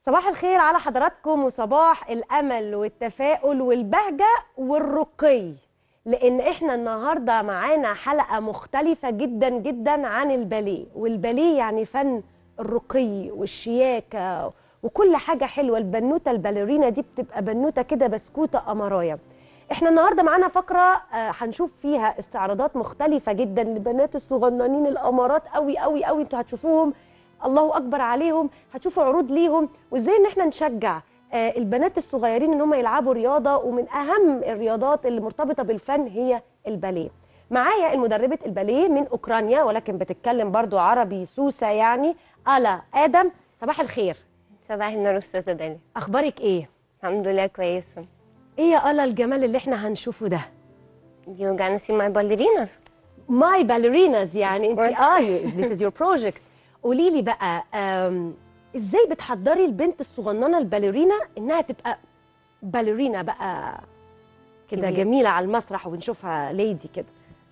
صباح الخير على حضراتكم وصباح الامل والتفاؤل والبهجه والرقي لان احنا النهارده معانا حلقه مختلفه جدا جدا عن الباليه والباليه يعني فن الرقي والشياكه وكل حاجه حلوه البنوته الباليرينا دي بتبقى بنوته كده بسكوته قمرايه احنا النهارده معانا فقره آه، هنشوف فيها استعراضات مختلفه جدا لبنات الصغننين الامارات قوي قوي قوي انتوا هتشوفوهم الله اكبر عليهم هتشوفوا عروض ليهم وازاي ان احنا نشجع آه، البنات الصغيرين ان هم يلعبوا رياضه ومن اهم الرياضات اللي مرتبطه بالفن هي الباليه معايا المدربه الباليه من اوكرانيا ولكن بتتكلم برضو عربي سوسه يعني الا ادم صباح الخير صباح النور استاذه داليا اخبارك ايه الحمد لله كويسه ايه يا الا الجمال اللي احنا هنشوفه ده you gonna see my ballerinas ماي باليريناز يعني انت course. اه this is your project قولي لي بقى آم، ازاي بتحضري البنت الصغننه الباليرينا انها تبقى باليرينا بقى كده كبير. جميله على المسرح وبنشوفها ليدي كده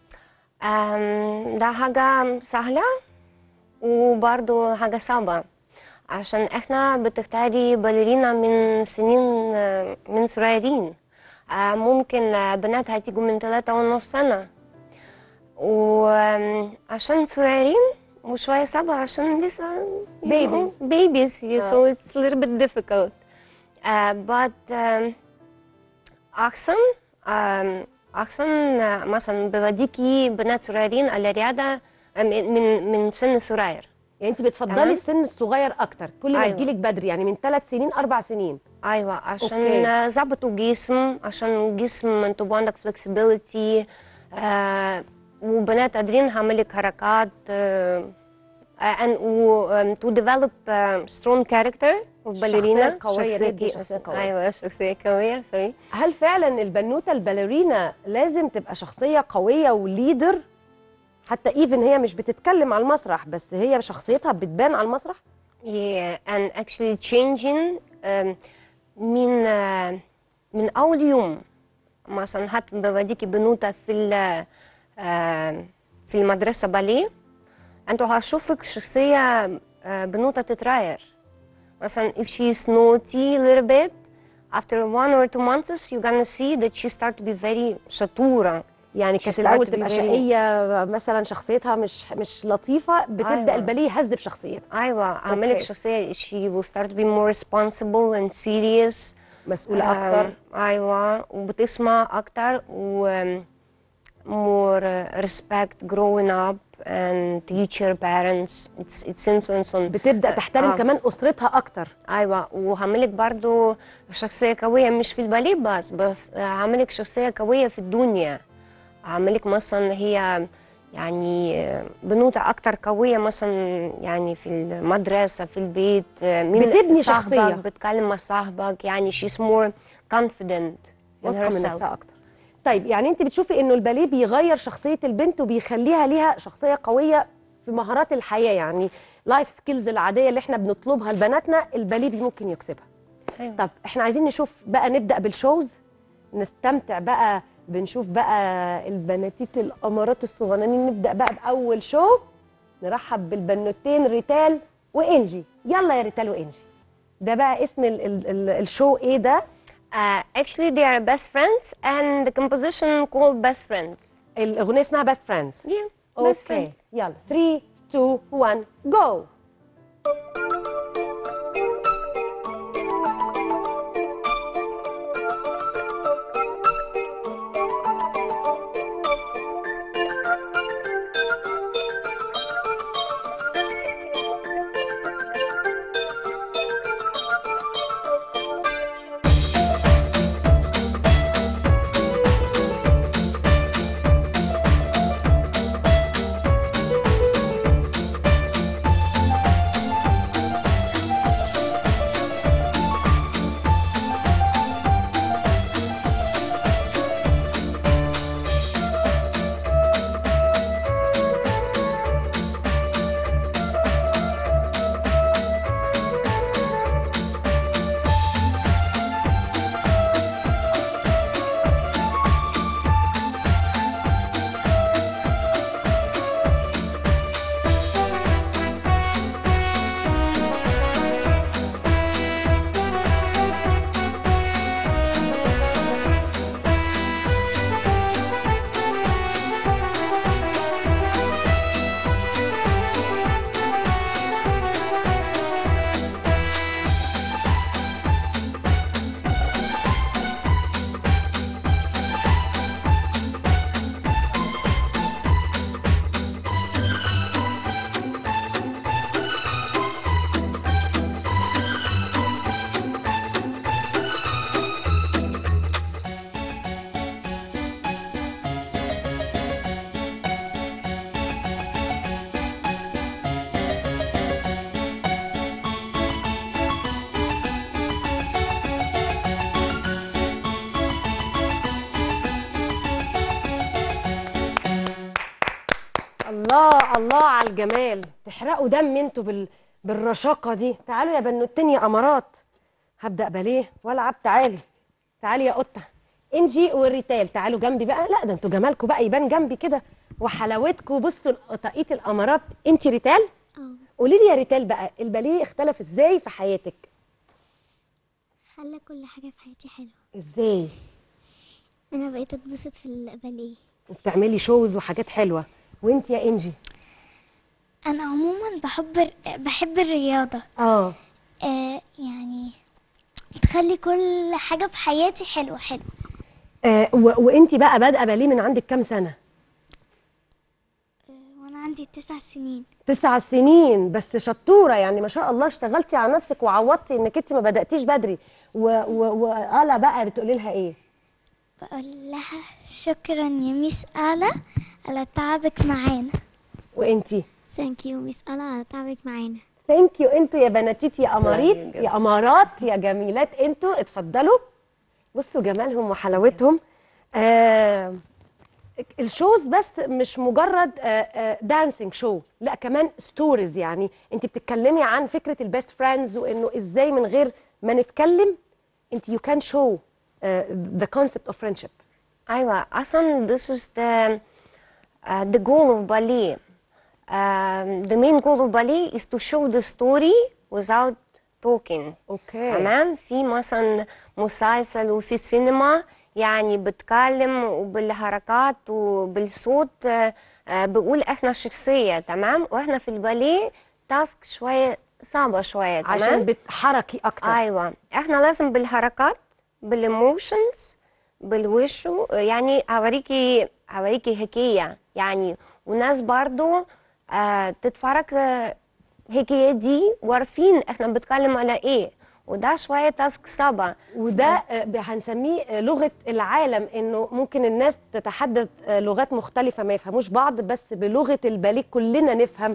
أم ده حاجه سهله وبرضه حاجه صعبه عشان احنا بتختاري باليرينا من سنين آه، من صغيرين آه، ممكن آه، بنات هتيجوا من ثلاثة ونص سنة وعشان صغيرين وشوية صعبة عشان لسه you know, Babies. babies so it's a little bit difficult uh, but um, أحسن um, أحسن uh, مثلا بوديكي بنات صغيرين على رياضة آه، من من من سن صغير يعني انت بتفضلي تمام. السن الصغير اكتر كل ما أيوة. تجيلك بدري يعني من ثلاث سنين اربع سنين ايوه عشان أوكي. آه، ظبطوا جسم عشان جسم انت تبقى عندك فلكسبيليتي آه وبنات قادرين هعملك حركات آه and و um, to develop uh, strong character باليرينا قوية جدا، شخصية قوية. ايوه شخصيه قويه سوري هل فعلا البنوته الباليرينا لازم تبقى شخصيه قويه وليدر حتى ايفن هي مش بتتكلم على المسرح بس هي شخصيتها بتبان على المسرح yeah and actually changing um, من uh, من اول يوم مثلا هات بوديكي بنوته في ال- آه، في المدرسه باليه انتوا هشوفك شخصيه آه، بنوته تتغير مثلا if she is naughty a little bit after one or two months you're gonna see that she start to be very شطوره يعني She كانت start الاول to be تبقى very- شقيه مثلا شخصيتها مش مش لطيفه بتبدا أيوة. الباليه يهذب شخصيتها ايوه عملك أوكي. شخصيه she will start to be more responsible and serious مسؤوله اكتر آم، ايوه وبتسمع اكتر و more uh, respect growing up and teach your parents it's it's influence on بتبدا تحترم آه. كمان اسرتها اكتر ايوه وهعملك برضو شخصيه قويه مش في الباليه بس بس هعملك شخصيه قويه في الدنيا هعملك مثلا هي يعني بنوتة أكتر قوية مثلا يعني في المدرسة في البيت من بتبني صاحبك، شخصية. بتكلم مع صاحبك يعني she's more confident in واثقه من herself. نفسها اكتر طيب يعني انت بتشوفي انه الباليه بيغير شخصيه البنت وبيخليها ليها شخصيه قويه في مهارات الحياه يعني لايف سكيلز العاديه اللي احنا بنطلبها لبناتنا الباليه بي ممكن يكسبها أيوة. طب احنا عايزين نشوف بقى نبدا بالشوز نستمتع بقى بنشوف بقى البناتيت الامارات الصغننين نبدا بقى باول شو نرحب بالبنوتين ريتال وانجي يلا يا ريتال وانجي ده بقى اسم ال ال ال الشو ايه ده Uh, actually they are best friends and the composition called best friends الاغنيه اسمها بيست فريندز yeah best اوكي friends يلا 3 2 1 جو الله الله على الجمال تحرقوا دم انتوا بال... بالرشاقه دي تعالوا يا بنوتين يا امارات هبدا باليه والعب تعالي تعالي يا قطه انجي والريتال تعالوا جنبي بقى لا ده انتوا جمالكم بقى يبان جنبي كده وحلاوتكم بصوا طاقيه الامارات انت ريتال اه قولي لي يا ريتال بقى الباليه اختلف ازاي في حياتك خلى كل حاجة في حياتي حلوة ازاي أنا بقيت أتبسط في الباليه وبتعملي شوز وحاجات حلوه وانت يا انجي أنا عموما بحب بحب الرياضة اه آه يعني بتخلي كل حاجة في حياتي حلوة حلوة آه و- وانت بقى بادئه باليه من عندك كام سنه آه وأنا عندي تسع سنين تسع سنين بس شطوره يعني ما شاء الله اشتغلتي على نفسك وعوضتي انك انت ما بداتيش بدري و و وآلا بقى بتقولي لها ايه بقول لها شكرا يا ميس آلا على تعبك معانا وانتي ثانك يو ميس آلا على تعبك معانا ثانك يو انتوا يا بناتيت يا اماريت يا امارات يا جميلات انتوا اتفضلوا بصوا جمالهم وحلاوتهم آه الشوز بس مش مجرد دانسينج شو لا كمان ستوريز يعني انت بتتكلمي عن فكره البيست فريندز وانه ازاي من غير ما نتكلم انت يو كان شو ذا كونسبت اوف فريندشيب أيوة أصلا this is the uh, the goal of ballet. Um, the main goal of ballet is to show the story without talking. اوكي تمام في مثلا مسلسل وفي السينما يعني بتكلم وبالحركات وبالصوت آه، آه، بقول احنا الشخصية تمام واحنا في الباليه تاسك شوية صعبة شوية تمام عشان بتحركي اكتر ايوه احنا لازم بالحركات بالايموشنز بالوش يعني هوريكي هوريكي حكايه يعني وناس برضو آه تتفرج آه، الحكايه دي وعارفين احنا بنتكلم على ايه وده شويه تاسك صعبه وده آه، ب- هنسميه آه، لغه العالم انه ممكن الناس تتحدث آه، لغات مختلفه ما يفهموش بعض بس بلغه الباليه كلنا نفهم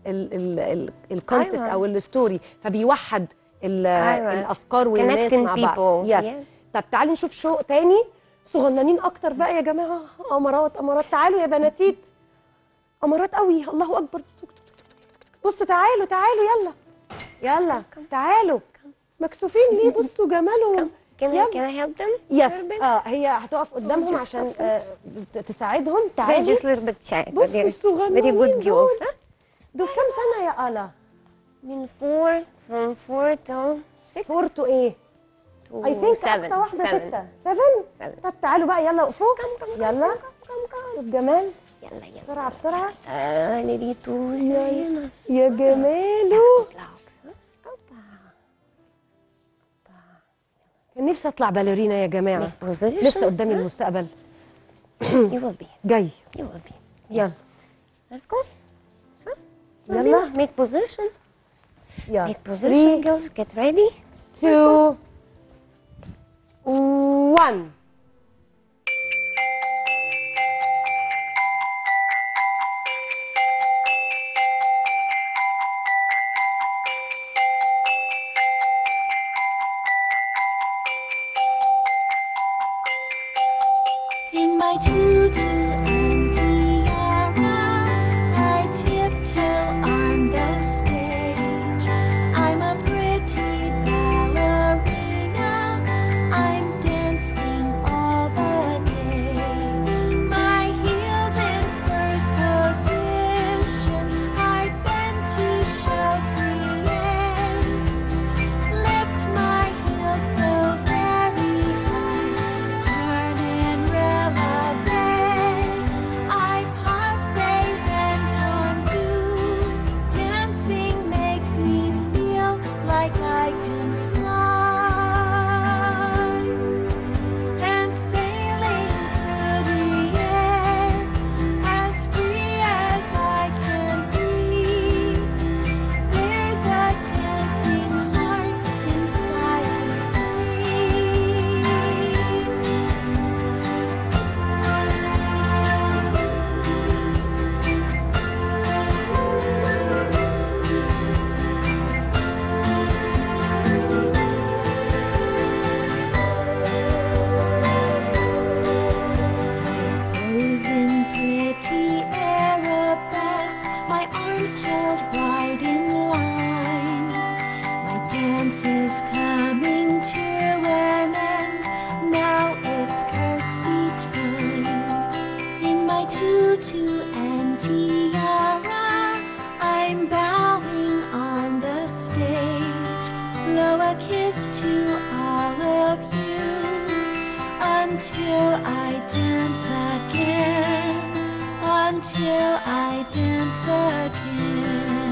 الكونسبت أيوة. او الستوري فبيوحد ال- أيوة. الافكار والناس Connecting مع بعض people. يس Yeah. طب تعالي نشوف شو تاني صغننين اكتر بقى يا جماعه امارات امارات تعالوا يا بناتيت امارات قوي الله اكبر بصوا تعالوا تعالوا يلا يلا تعالوا مكسوفين ليه بصوا جمالهم can I, يلا. can I help them يس little bit? اه هي هتقف قدامهم just عشان stop. آه ت- تساعدهم they're تعالي just a little bit shy but بصوا they're الصغننين very good دول. girls huh? دول كام سنه يا الا من four from four till six فور تو ايه to اي ثينك seven اكتر واحده seven. سته 7 Seven. طب تعالوا بقى يلا وقفوا يلا شوف جمال يلا يلا بسرعه بسرعه آه لقيتو زينا يا جماله Relax, huh? Opa. كان نفسي اطلع باليرينا يا جماعه Positions, لسه قدامي huh? المستقبل You will be. جاي You will be. يلا Let's go. Huh? يلا. Lavina, Make position. يلا Make position, 3 girls. Get ready. 2 1 In my tutu and tiara, I tiptoe on the stage. I'm a pretty ballerina. I'm dancing is coming to an end. Now it's curtsy time. In my tutu and tiara, I'm bowing on the stage. Blow a kiss to all of you until I dance again. Until I dance again.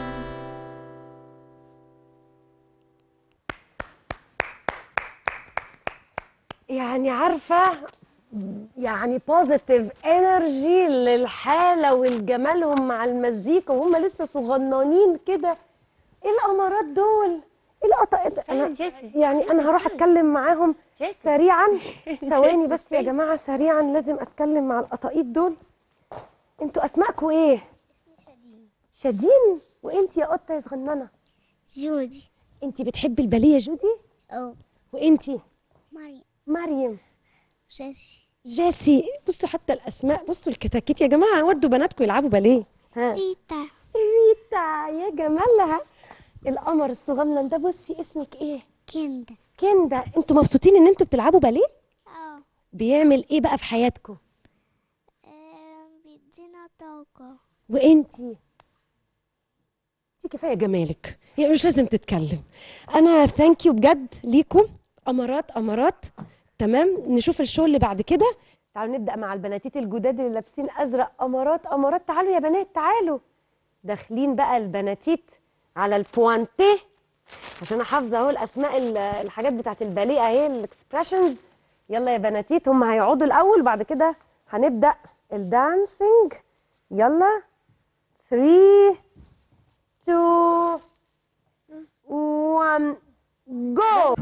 يعني عارفه يعني بوزيتيف انرجي للحاله والجمالهم مع المزيكا وهم لسه صغننين كده ايه الامارات دول ايه القطا أنا انا جيسي يعني انا هروح اتكلم معاهم جيسي سريعا ثواني بس يا جماعه سريعا لازم اتكلم مع القطاقيط دول انتوا اسماءكم ايه شادين وانت يا قطه يا صغننه جودي انت بتحبي الباليه يا جودي أو وانت مريم مريم جيسي جاسي بصوا حتى الاسماء بصوا الكتاكيت يا جماعه ودوا بناتكم يلعبوا باليه ها ريتا ريتا يا جمالها القمر الصغنن ده بصي اسمك ايه كندا كندا انتوا مبسوطين ان انتوا بتلعبوا باليه أو بيعمل ايه بقى في حياتكم بيدينا طاقة وانتي انتي كفايه جمالك هي مش لازم تتكلم انا ثانك يو بجد ليكم امارات امارات تمام نشوف الشو اللي بعد كده تعالوا نبدا مع البناتيت الجداد اللي لابسين ازرق امارات امارات تعالوا يا بنات تعالوا داخلين بقى البناتيت على البوانتيه عشان انا حافظه اهو الاسماء ال- الحاجات بتاعت الباليه اهي الاكسبريشنز يلا يا بناتيت هم هيقعدوا الاول بعد كده هنبدا الدانسينج يلا 3 2 1 جو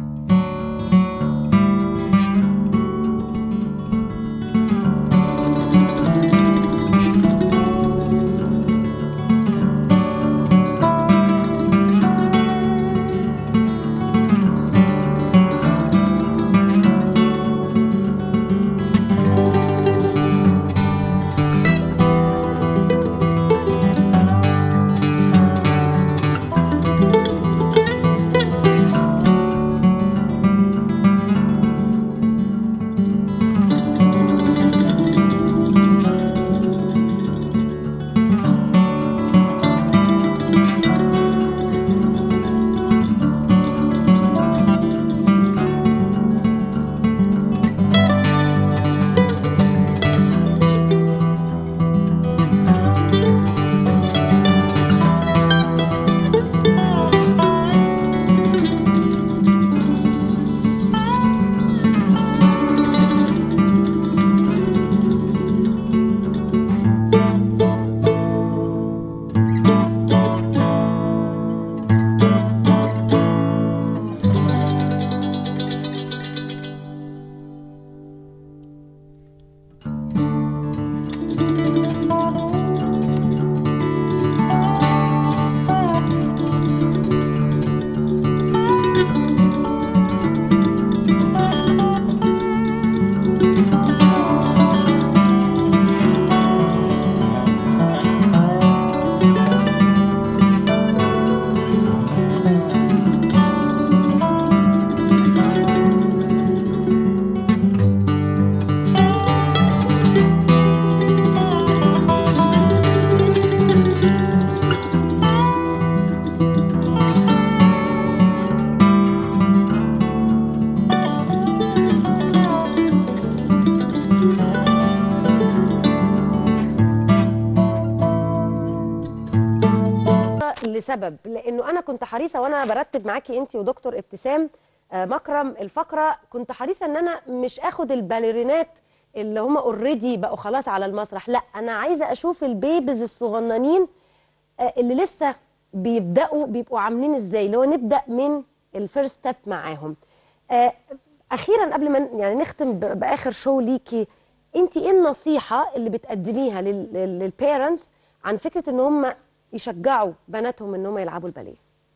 لسبب لانه انا كنت حريصه وانا برتب معاكي انت ودكتور ابتسام آه، مكرم الفقره كنت حريصه ان انا مش اخد الباليرينات اللي هم اوريدي بقوا خلاص على المسرح لا انا عايزه اشوف البيبز الصغننين آه، اللي لسه بيبداوا بيبقوا عاملين ازاي اللي هو نبدا من الفيرست ستيب معاهم آه، اخيرا قبل ما ن- يعني نختم ب- باخر شو ليكي انت ايه النصيحه اللي بتقدميها للبيرنتس عن فكره ان هم يشجعوا بناتهم ان هم يلعبوا الباليه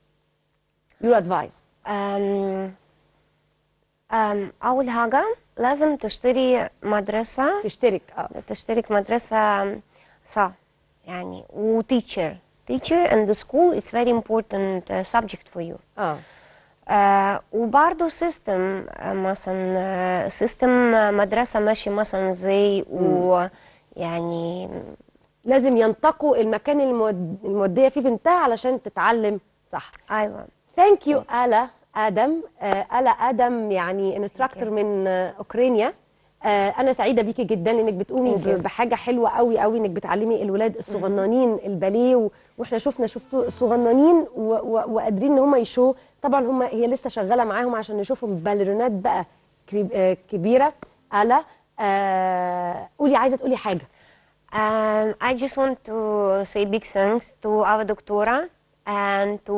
يور ادفايس أم أم أول حاجة لازم تشتري مدرسة تشترك اه تشترك مدرسة صح يعني و teacher teacher and the school it's very important uh, subject for you اه آه وبرضه سيستم آه مثلا آه سيستم آه، مدرسة ماشي مثلا ازاي ويعني لازم ينتقوا المكان المود... الموديه فيه بنتها علشان تتعلم صح ايوه ثانك يو الا ادم آه، الا ادم يعني انستراكتور من آه، اوكرانيا آه، انا سعيده بيكي جدا انك بتقومي Thank you. ب- بحاجه حلوه قوي قوي انك بتعلمي الولاد الصغننين الباليه و... واحنا شفنا شفتوا الصغننين و... و... وقادرين ان هم يشو طبعا هم هي لسه شغاله معاهم عشان نشوفهم باليرونات بقى كريب... آه، كبيره الا آه... قولي عايزه تقولي حاجه Um, I just want to say big thanks to our doctora and to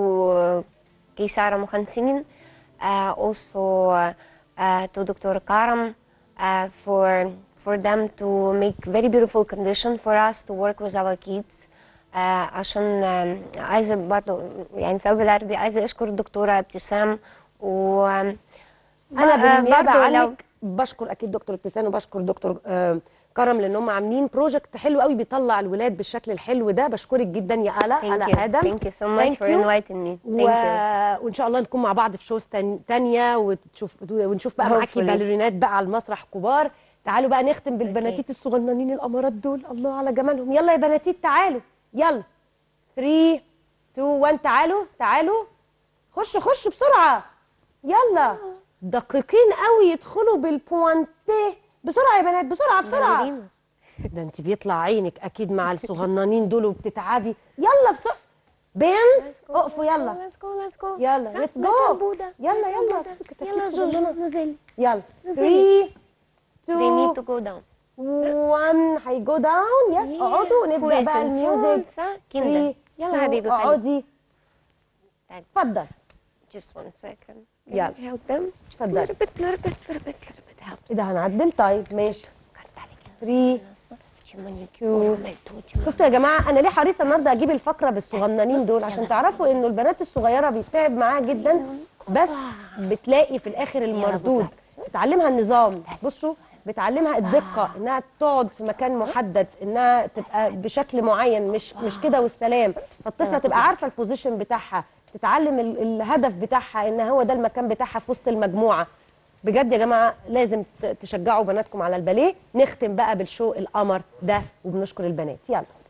Kisara Mohansinin, uh, also uh, to Dr. Karam uh, for for them to make very beautiful condition for us to work with our kids. Uh, عشان um, عايزة برضه يعني سبب العربي عايزة أشكر الدكتورة ابتسام و انا آه، بالنيابه برضو لو- عنك بشكر اكيد دكتور ابتسام وبشكر دكتور آه، كرم لان هم عاملين بروجكت حلو قوي بيطلع الولاد بالشكل الحلو ده بشكرك جدا يا الا Thank الا you. ادم Thank you so much Thank for you. inviting me. Thank و... you. وان شاء الله نكون مع بعض في شوز تان... تانية وتشوف ونشوف بقى معاكي Hopefully. باليرينات بقى على المسرح كبار تعالوا بقى نختم بالبناتيت الصغننين الامارات دول الله على جمالهم يلا يا بناتيت تعالوا يلا 3 2 1 تعالوا تعالوا خشوا خشوا بسرعه يلا دقيقين قوي يدخلوا بالبوانتيه بسرعه يا بنات بسرعه بسرعه ده انت بيطلع عينك اكيد مع الصغننين دول وبتتعبي يلا بسرعه بنت اقفوا يلا Let's go, let's go. يلا صح، ليتس بيت جو البودة. يلا بيت يلا البودة. تسكت يلا تكتب زوزو لنا. نزل يلا نزلي. 3 They 2 need to go down. 1 هيجو داون يس اقعدوا نبدا كويس بقى الميوزك صح كده 3 يلا حبيبي خليك. اقعدي تعالي. اتفضل Just one second. Can يلا. you help them? اتفضلي. Little bit, little bit, little bit, little bit help. ايه ده هنعدل طيب ماشي تعالي كده. 3 شمالي Two. عملت شفتوا يا جماعه انا ليه حريصه النهارده اجيب الفقره بالصغننين دول عشان تعرفوا انه البنات الصغيره بيتعب معاها جدا بس بتلاقي في الاخر المردود بتعلمها النظام بصوا بتعلمها الدقه انها تقعد في مكان محدد انها تبقى بشكل معين مش مش كده والسلام فالطفله تبقى عارفه البوزيشن بتاعها تتعلم ال- الهدف بتاعها ان هو ده المكان بتاعها في وسط المجموعه بجد يا جماعه لازم ت- تشجعوا بناتكم على الباليه نختم بقى بالشو القمر ده وبنشكر البنات يلا